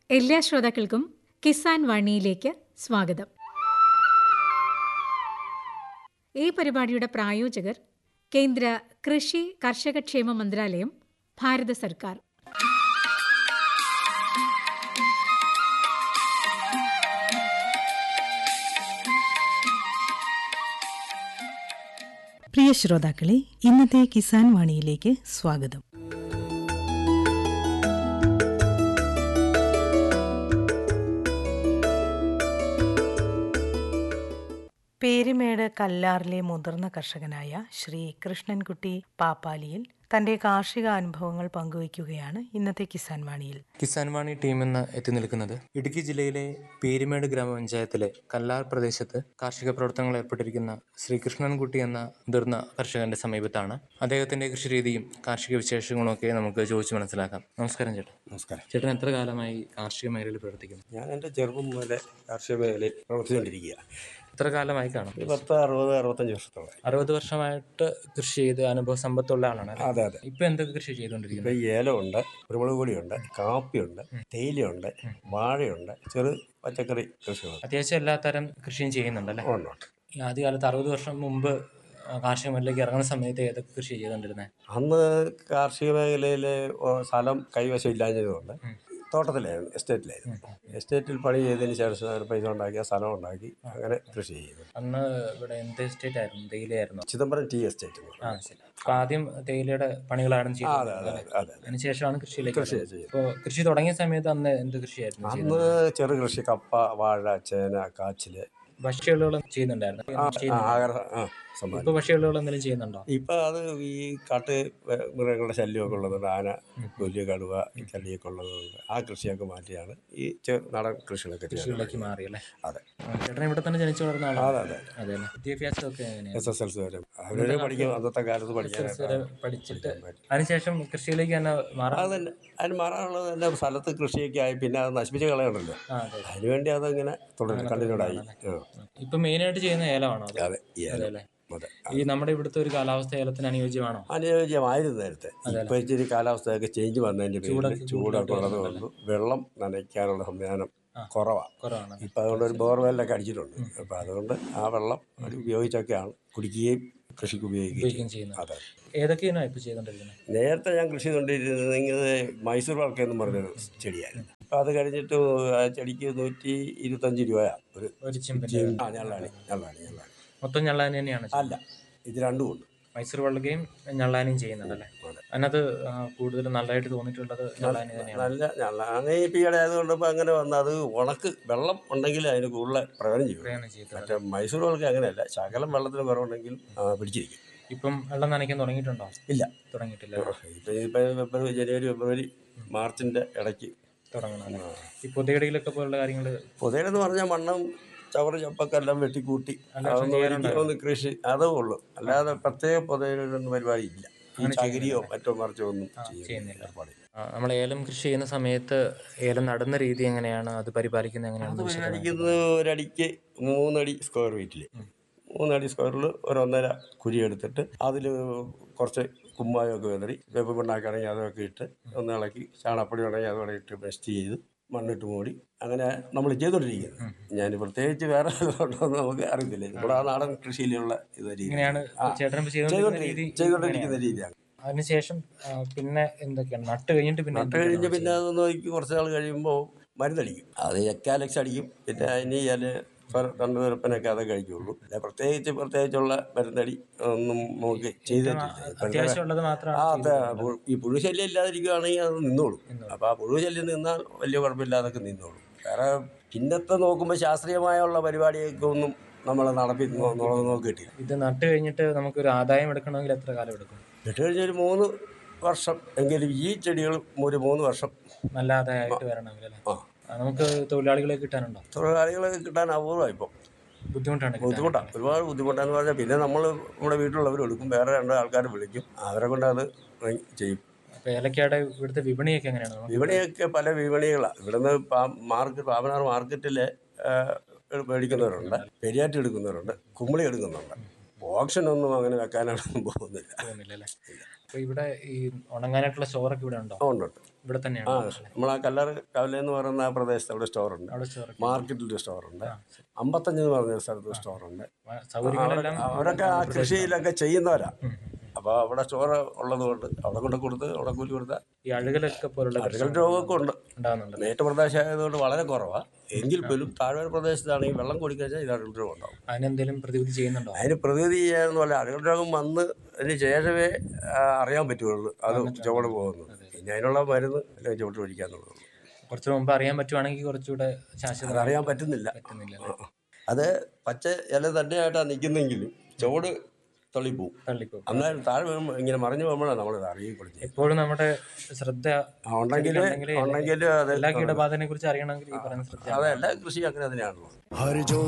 എല്ലാ ശ്രോതാക്കൾക്കും കിസാൻ വാണിയിലേക്ക് സ്വാഗതം ഈ പരിപാടിയുടെ പ്രായോജകർ കേന്ദ്ര കൃഷി കർഷകക്ഷേമ മന്ത്രാലയം ഭാരത സർക്കാർ പ്രിയ ശ്രോതാക്കളെ ഇന്നത്തെ കിസാൻ വാണിയിലേക്ക് സ്വാഗതം പേരുമേട് കല്ലാറിലെ മുതിർന്ന കർഷകനായ ശ്രീ കൃഷ്ണൻകുട്ടി പാപ്പാലിയിൽ തന്റെ കാർഷിക അനുഭവങ്ങൾ പങ്കുവയ്ക്കുകയാണ് ഇന്നത്തെ കിസാൻ വാണിയിൽ കിസാൻ വാണി ടീം എന്ന് എത്തി നിൽക്കുന്നത് ഇടുക്കി ജില്ലയിലെ പേരുമേട് ഗ്രാമപഞ്ചായത്തിലെ കല്ലാർ പ്രദേശത്ത് കാർഷിക പ്രവർത്തനങ്ങൾ ഏർപ്പെട്ടിരിക്കുന്ന ശ്രീ കൃഷ്ണൻകുട്ടി എന്ന മുതിർന്ന കർഷകന്റെ സമീപത്താണ് അദ്ദേഹത്തിന്റെ കൃഷിരീതിയും കാർഷിക വിശേഷങ്ങളും ഒക്കെ നമുക്ക് ചോദിച്ചു മനസ്സിലാക്കാം നമസ്കാരം ചേട്ടൻ നമസ്കാരം ചേട്ടൻ എത്ര കാലമായി കാർഷിക മേഖലയിൽ പ്രവർത്തിക്കുന്നു ഞാൻ എൻ്റെ ചെറുപ്പം മുതലേ കാർഷിക മേഖലയിൽ പ്രവർത്തിച്ചുകൊണ്ടിരിക്കുക എത്ര കാലമായി കാണും ഒരു പത്ത് അറുപത് അറുപത്തഞ്ച് വർഷത്തോളം അറുപത് വർഷമായിട്ട് കൃഷി ചെയ്ത് അനുഭവ സമ്പത്തുള്ള ആളാണ് അല്ലേ? അതെ അതെ ഇപ്പൊ എന്തൊക്കെ കൃഷി ചെയ്തുകൊണ്ടിരിക്കുന്നത് ഇപ്പം ഏലമുണ്ട് കുരുമുളക് പൊടിയുണ്ട് കാപ്പിയുണ്ട് തേയിലയുണ്ട് വാഴയുണ്ട് ചെറു പച്ചക്കറി കൃഷികളുണ്ട് അത്യാവശ്യം എല്ലാ തരം കൃഷിയും ചെയ്യുന്നുണ്ടല്ലേ ഉണ്ട് ഉണ്ട്. ഈ ആദ്യകാലത്ത് അറുപത് വർഷം മുമ്പ് ആ, കാർഷിക മേഖലയിലേക്ക് ഇറങ്ങുന്ന സമയത്ത് ഏതൊക്കെ കൃഷി ചെയ്തുകൊണ്ടിരുന്നത് അന്ന് കാർഷിക മേഖലയിൽ സ്ഥലം കൈവശം ഇല്ലാഞ്ഞതുകൊണ്ട് തോട്ടത്തിലായിരുന്നു എസ്റ്റേറ്റിലായിരുന്നു എസ്റ്റേറ്റിൽ പണി ചെയ്തതിന് ശേഷം ഒരു പൈസ ഉണ്ടാക്കി ആ സ്ഥലം ഉണ്ടാക്കി അങ്ങനെ കൃഷി ചെയ്യുന്നു അന്ന് ഇവിടെ എന്ത് എസ്റ്റേറ്റ് ആയിരുന്നു തേയിലയായിരുന്നു ചിദംബരം ടീ എസ്റ്റേറ്റ് എന്ന് പറയും. ആ ശരി അപ്പൊ ആദ്യം തേയിലയുടെ പണികളാണ് ആ, ചെയ്തത് അതെ അതെ അതെ അതിനുശേഷമാണ് കൃഷിയിലേക്ക് കൃഷി വന്നത്. ചെയ്യും ഇപ്പൊ കൃഷി തുടങ്ങിയ സമയത്ത് അന്ന് എന്ത് കൃഷിയായിരുന്നു അന്ന് ചെയ്തത് ചെറു കൃഷി കപ്പ വാഴ ചേന കാച്ചില് ഭക്ഷ്യവിളകൾ ചെയ്യുന്നുണ്ടായിരുന്നു ആ, ചെയ്യുന്നുണ്ടോ? ആഹാര ആ സംഭവം ഇപ്പൊ ഭക്ഷ്യവിളകൾ എന്തെങ്കിലും ചെയ്യുന്നുണ്ടോ ഇപ്പൊ അത് ഈ കാട്ട് വ- മൃഗങ്ങളുടെ ശല്യമൊക്കെ ഉള്ളതുകൊണ്ട് ആന വലിയ കടുവ ചള്ളിയൊക്കെ ഉള്ളതുകൊണ്ട് ആ കൃഷിയൊക്കെ മാറ്റിയാണ് ഈ ചെ- നാടൻ കൃഷികളൊക്കെ കൃഷിയിലേക്ക് ചെയ്യുന്നത് മാറി അല്ലേ അതെ ആ, ചേട്ടൻ ഇവിടെ തന്നെ ജനിച്ചു വളർന്ന അതെ ആളാണ് അതെ അതെ അല്ലേ വിദ്യാഭ്യാസം ഒക്കെ എങ്ങനെയാണ് എസ് എസ് എൽ സി വരെ അവരൊരു പഠിക്കും അന്നത്തെ കാലത്ത് വരെ പഠിക്കാനായിട്ട് പഠിച്ചിട്ട് അതിനുശേഷം കൃഷിയിലേക്ക് തന്നെ മാറാൻ അത് തന്നെ അതിന് മാറാനുള്ളത് തന്നെ സ്ഥലത്ത് കൃഷിയൊക്കെ ആയി പിന്നെ അത് നശിപ്പിച്ച് കളയണല്ലോ ആ, അതെ അതിനുവേണ്ടി അതങ്ങനെ തുടരും കണ്ടിന്യൂടായി ഇപ്പൊ മെയിനായിട്ട് ചെയ്യുന്ന ഏലമാണോ അത്? അതെ ഈ അതെ ഏലം. അല്ലേ അതെ ഈ നമ്മുടെ ഇവിടുത്തെ ഒരു കാലാവസ്ഥ ഏലത്തിന് അനുയോജ്യമാണോ അനുയോജ്യമായിരുന്നു നേരത്തെ ഇപ്പൊ ഇച്ചിരി കാലാവസ്ഥയൊക്കെ ചേഞ്ച് വന്നതിന്റെ പേരിൽ ചൂടൊക്കെ ഉള്ളത് കൊണ്ട് വെള്ളം നനയ്ക്കാനുള്ള സംവിധാനം കുറവാണ് കുറവാണ് ഇപ്പം അതുകൊണ്ട് ഒരു ബോർവെല്ലൊക്കെ അടിച്ചിട്ടുണ്ട് അപ്പം അതുകൊണ്ട് ആ വെള്ളം അത് ഉപയോഗിച്ചൊക്കെയാണ് കുടിക്കുകയും കൃഷിക്ക് ഉപയോഗിക്കുകയും ഉപയോഗിക്കുകയും ചെയ്യുന്നത്. ചെയ്യുന്നത് അതെ ഏതൊക്കെയാണ് ഇപ്പൊ ചെയ്തോണ്ടിരിക്കുന്നത് നേരത്തെ ഞാൻ കൃഷി കൊണ്ടിരുന്നത് ഇങ്ങനെ മൈസൂർ വളക്ക എന്ന് പറഞ്ഞൊരു ചെടിയായിരുന്നു അപ്പം അത് കഴിഞ്ഞിട്ട് ആ ചെടിക്ക് നൂറ്റി ഇരുപത്തഞ്ച് രൂപയാണ് ഒരു ഒരു ചിമ്പിന്റെ ആ ഞള്ളാണി ഞള്ളാണി ഞള്ളാണി മൊത്തം ഞള്ളാനി തന്നെയാണ് ചെയ്യുന്നത്. അല്ല ഇത് രണ്ടും ഉണ്ട് മൈസൂർ വള്ളുകയും ഞള്ളാനിയും ചെയ്യുന്നുണ്ടല്ലേ അതെ. അതിനകത്ത് ആ, കൂടുതൽ നല്ലതായിട്ട് തോന്നിയിട്ടുള്ളത് ഞള്ളാനി തന്നെയാണ് നല്ല ഞള്ളാണി ഇപ്പം ഈയിടെ ആയതുകൊണ്ട് ഇപ്പം അങ്ങനെ വന്നത് അത് ഉണക്ക് വെള്ളം ഉണ്ടെങ്കിൽ അതിന് കൂടുതൽ പ്രയോജനം ചെയ്യും ഇത്രയാണ് ചെയ്തത് മറ്റേ മൈസൂർ വളക്ക അങ്ങനെയല്ല ശകലം വെള്ളത്തിന് കുറവുണ്ടെങ്കിൽ ആ, പിടിച്ചിരിക്കും ഇപ്പം വെള്ളം നനയ്ക്കാൻ തുടങ്ങിയിട്ടുണ്ടോ ഇല്ല തുടങ്ങിയിട്ടില്ല ഇപ്പം ഇപ്പം ഫെബ്രുവരി ജനുവരി ഫെബ്രുവരി മാർച്ചിൻ്റെ ഇടയ്ക്ക് തുടങ്ങണം ഈ പൊതയിടയിലൊക്കെ പോലുള്ള കാര്യങ്ങൾ പുതയെന്ന് പറഞ്ഞാൽ മണ്ണും ചവറ് ചപ്പൊക്കെ എല്ലാം വെട്ടിക്കൂട്ടി അതൊന്നും ഒരിക്കലും ഒന്ന് കൃഷി അതേ ഉള്ളൂ അല്ലാതെ പ്രത്യേക പുതയിലൊന്നും പരിപാടി ഇല്ല ഈ ചകിരിയോ മറ്റോ മറിച്ചോ ഒന്നും ചെയ്യുന്നില്ല ചെയ്യുന്നില്ല. ഏർപ്പാടില്ല. നമ്മൾ ഏലം കൃഷി ചെയ്യുന്ന സമയത്ത് ഏലം നടുന്ന രീതി എങ്ങനെയാണ് അത് പരിപാലിക്കുന്നത് അത് എങ്ങനെയാണ് പരിപാലിക്കുന്നത് ഒരടിക്ക് മൂന്നടി സ്ക്വയർ ഫീറ്റിൽ മൂന്നടി സ്ക്വയറിൽ ഒരു ഒന്നര കുരി എടുത്തിട്ട് അതിൽ കുറച്ച് കുമ്മായമൊക്കെ വിതറി വേപ്പ് പിണ്ണാക്കാണെങ്കിൽ അതൊക്കെ ഇട്ട് ഒന്ന് ഇളക്കി ചാണകപ്പൊടി ഉണ്ടെങ്കിൽ അതോടെ ഇട്ട് ബെസ്റ്റ് ചെയ്ത് മണ്ണിട്ട് മൂടി അങ്ങനെ നമ്മൾ ചെയ്തുകൊണ്ടിരിക്കുന്നത് ഞാൻ പ്രത്യേകിച്ച് വേറെ ഉണ്ടോയെന്ന് നമുക്ക് അറിയത്തില്ല നമ്മുടെ ആ നാടൻ കൃഷിയിലുള്ള ഇത് രീതി ഇങ്ങനെയാണ് ആ, ചേട്ടൻ ഇപ്പൊ ചെയ്തുകൊണ്ടിരിക്കുന്ന രീതി ചെയ്തുകൊണ്ടിരിക്കുന്ന ചെയ്തുകൊണ്ടിരിക്കുന്ന രീതിയാണ് അതിനുശേഷം ആ, പിന്നെ എന്തൊക്കെയാണ് നട്ട് കഴിഞ്ഞിട്ട് പിന്നെ നട്ട് കഴിഞ്ഞ് പിന്നെ അത് നോക്കി കുറച്ച് നാൾ കഴിയുമ്പോൾ മരുന്നടിക്കും അത് എക്കാലക്സ് അടിക്കും പിന്നെ അതിന് ഞാൻ രണ്ട് നിരപ്പനൊക്കെ അത് കഴിക്കുള്ളൂ പിന്നെ പ്രത്യേകിച്ച് പ്രത്യേകിച്ചുള്ള മരുന്നടി ഒന്നും നമുക്ക് ചെയ്തിട്ടില്ല ഇപ്പോഴത്തെ അത്യാവശ്യമുള്ളത് ആ മാത്രമാണ് അതെ പുഴു- ഈ പുഴുശല്യം ഇല്ലാതിരിക്കുകയാണെങ്കിൽ അത് നിന്നോളും അപ്പോൾ ആ പുഴുശല്യം നിന്നാൽ വലിയ കുഴപ്പമില്ലാതൊക്കെ നിന്നോളും വേറെ പിന്നത്തെ നോക്കുമ്പോൾ ശാസ്ത്രീയമായുള്ള പരിപാടിയൊക്കെ ഒന്നും നമ്മൾ നടപ്പി നോ- നോ- നോക്കിയിട്ടില്ല ഇത് നട്ട് കഴിഞ്ഞിട്ട് നമുക്കൊരു ആദായം എടുക്കണമെങ്കിൽ എത്ര കാലം എടുക്കും ഇട്ട് കഴിഞ്ഞൊരു മൂന്ന് വർഷം എങ്കിലും ഈ ചെടികൾ ഒരു മൂന്ന് വർഷം നല്ല ആദായമായിട്ട് വരണമെങ്കിൽ അല്ലേ ആ ആ, നമുക്ക് തൊഴിലാളികളെ കിട്ടാനുണ്ടോ തൊഴിലാളികളൊക്കെ കിട്ടാൻ അപൂർവമാണ് ഇപ്പം ബുദ്ധിമുട്ടാണ് കിട്ടാൻ. ബുദ്ധിമുട്ടാണ് ഒരുപാട് ബുദ്ധിമുട്ടാന്ന് പറഞ്ഞാൽ പിന്നെ നമ്മൾ നമ്മുടെ വീട്ടിലുള്ളവർ എടുക്കും വേറെ രണ്ട് ആൾക്കാർ വിളിക്കും അവരെ കൊണ്ട് അത് ചെയ്യും അപ്പൊ ഏലക്കയുടെ ഇവിടുത്തെ വിപണിയൊക്കെ എങ്ങനെയാണ് നമുക്ക് വിപണിയൊക്കെ പല വിപണികളാണ് ഇവിടുന്ന് മാർക്കറ്റ് പാവനാർ മാർക്കറ്റിൽ മേടിക്കുന്നവരുണ്ട് പെരിയാറ്റ് എടുക്കുന്നവരുണ്ട് കുമ്പളി എടുക്കുന്നുണ്ട് ഓപ്ഷനൊന്നും അങ്ങനെ വെക്കാനായിട്ടൊന്നും പോകുന്നില്ല തോന്നുന്നില്ല അല്ലേ അപ്പൊ ഇവിടെ ഈ ഉണങ്ങാനായിട്ടുള്ള സ്റ്റോറൊക്കെ ഇവിടെ ഉണ്ടോ ആ, ഉണ്ട് ഉണ്ട് ഇവിടെ ആ തന്നെയാണ് നമ്മൾ ആ കല്ലറ കവല എന്ന് പറയുന്ന ആ പ്രദേശത്ത് അവിടെ സ്റ്റോറുണ്ട് അവിടെ സ്റ്റോർ മാർക്കറ്റിൽ ഒരു സ്റ്റോറുണ്ട് അമ്പത്തഞ്ച് എന്ന് പറഞ്ഞ സ്ഥലത്ത് സ്റ്റോറുണ്ട് സൗകര്യങ്ങളെല്ലാം അവരൊക്കെ ആ കൃഷിയിലൊക്കെ ചെയ്യുന്നവരാ അപ്പോൾ അവിടെ സ്റ്റോറ് ഉള്ളത് കൊണ്ട് അവിടെ കൊണ്ട് കൊടുത്ത് അവിടെ കൂലി കൊടുത്താൽ ഈ അഴുകലൊക്കെ പോലുള്ള അഴുകൽ രോഗമൊക്കെ ഉണ്ട് ഉണ്ടാകുന്നുണ്ട് മേട്ട് പ്രദേശമായതുകൊണ്ട് വളരെ കുറവാണ് എങ്കിൽ പോലും താഴ്വര പ്രദേശത്താണെങ്കിൽ വെള്ളം കുടിക്കഴിഞ്ഞാൽ ഇത് അഴുകൽ രോഗം ഉണ്ടാവും അതിനെന്തെങ്കിലും പ്രതിവിധി ചെയ്യുന്നുണ്ടോ അതിന് പ്രതിവിധി ചെയ്യാന്ന് പറഞ്ഞാൽ അഴുകൽ രോഗം വന്ന് അതിന് ശേഷമേ ആ, അറിയാൻ പറ്റുള്ളൂ അത് ചുവട് പോകുന്നത് പിന്നെ അതിനുള്ള മരുന്ന് അല്ലെങ്കിൽ ചുവട്ട് പിടിക്കാന്നുള്ളൂ കുറച്ച് മുമ്പ് അറിയാൻ പറ്റുവാണെങ്കിൽ കുറച്ചുകൂടെ ശാശ്വത അതറിയാൻ പറ്റുന്നില്ല പറ്റുന്നില്ല അത് പച്ച ഇല തന്നെയായിട്ടാണ് നിൽക്കുന്നെങ്കിലും ചുവട് തള്ളിപ്പോവും തള്ളിപ്പോ അന്നേരം താഴെ വീഴുമ്പോൾ ഇങ്ങനെ മറിഞ്ഞു പോകുമ്പോഴാണ് നമ്മളിത് അറിയിക്കൊടുത്തത് എപ്പോഴും നമ്മുടെ ശ്രദ്ധ ഉണ്ടെങ്കിൽ ചെടിക്കുണ്ടെങ്കിലേ ഉണ്ടെങ്കിൽ അത് എല്ലാ കീടബാധനെ കുറിച്ച് അറിയണമെങ്കിൽ ഈ പറയുന്ന ശ്രദ്ധ അതെ എല്ലാ കൃഷിയും അങ്ങനെ തന്നെയാണല്ലോ